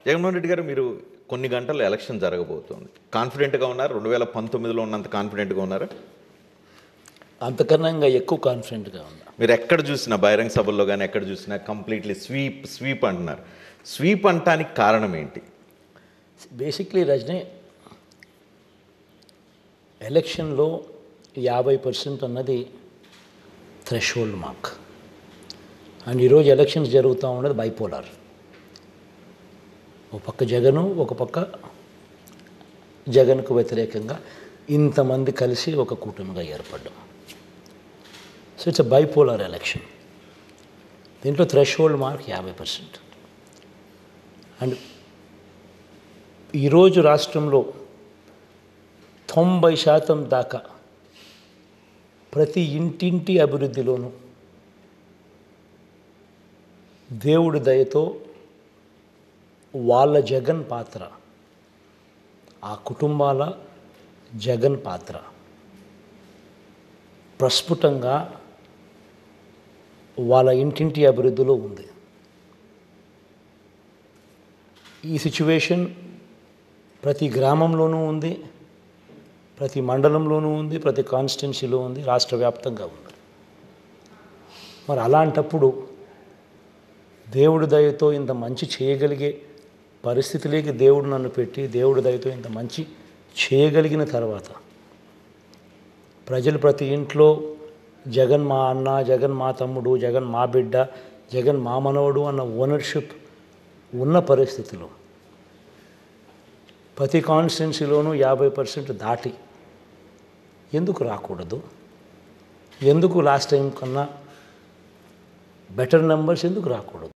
జగన్మోహన్ రెడ్డి గారు మీరు కొన్ని గంటలు ఎలక్షన్ జరగబోతోంది కాన్ఫిడెంట్గా ఉన్నారు రెండు వేల పంతొమ్మిదిలో ఉన్నంత కాన్ఫిడెంట్గా ఉన్నారా అంతకన్నా ఇంకా ఎక్కువ కాన్ఫిడెంట్గా ఉన్నా మీరు ఎక్కడ చూసినా బహిరంగ సభల్లో కానీ ఎక్కడ చూసినా కంప్లీట్లీ స్వీప్ స్వీప్ అంటున్నారు స్వీప్ అంటానికి కారణం ఏంటి బేసిక్లీ రజనీ ఎలక్షన్లో యాభై పర్సెంట్ అన్నది థ్రెషోల్డ్ మార్క్ అండ్ ఈరోజు ఎలక్షన్స్ జరుగుతూ ఉన్నది బైపోలార్ ఒక పక్క జగను ఒక పక్క జగన్కు వ్యతిరేకంగా ఇంతమంది కలిసి ఒక కూటమిగా ఏర్పడ్డాం so it's a bipolar election దీంట్లో థ్రెషోల్డ్ మార్క్ యాభై పర్సెంట్ అండ్ ఈరోజు రాష్ట్రంలో తొంభై శాతం దాకా ప్రతి ఇంటింటి అభివృద్ధిలోనూ దేవుడి దయతో వాళ్ళ జగన్ పాత్ర ఆ కుటుంబాల జగన్ పాత్ర ప్రస్ఫుటంగా వాళ్ళ ఇంటింటి అభివృద్ధిలో ఉంది ఈ సిచ్యువేషన్ ప్రతి గ్రామంలోనూ ఉంది ప్రతి మండలంలోనూ ఉంది ప్రతి కాన్స్టిట్యున్సీలో ఉంది రాష్ట్ర వ్యాప్తంగా ఉంది మరి అలాంటప్పుడు దేవుడి దయతో ఇంత మంచి చేయగలిగే పరిస్థితిలోకి దేవుడు నన్ను పెట్టి దేవుడి దయతో ఇంత మంచి చేయగలిగిన తర్వాత ప్రజలు ప్రతి ఇంట్లో జగన్ మా అన్న జగన్ మా తమ్ముడు జగన్ మా బిడ్డ జగన్ మా మనవడు అన్న ఓనర్షిప్ ఉన్న పరిస్థితిలో ప్రతి కాన్స్టిట్యున్సీలోనూ యాభై పర్సెంట్ దాటి ఎందుకు రాకూడదు ఎందుకు లాస్ట్ టైం కన్నా బెటర్ నెంబర్స్ ఎందుకు రాకూడదు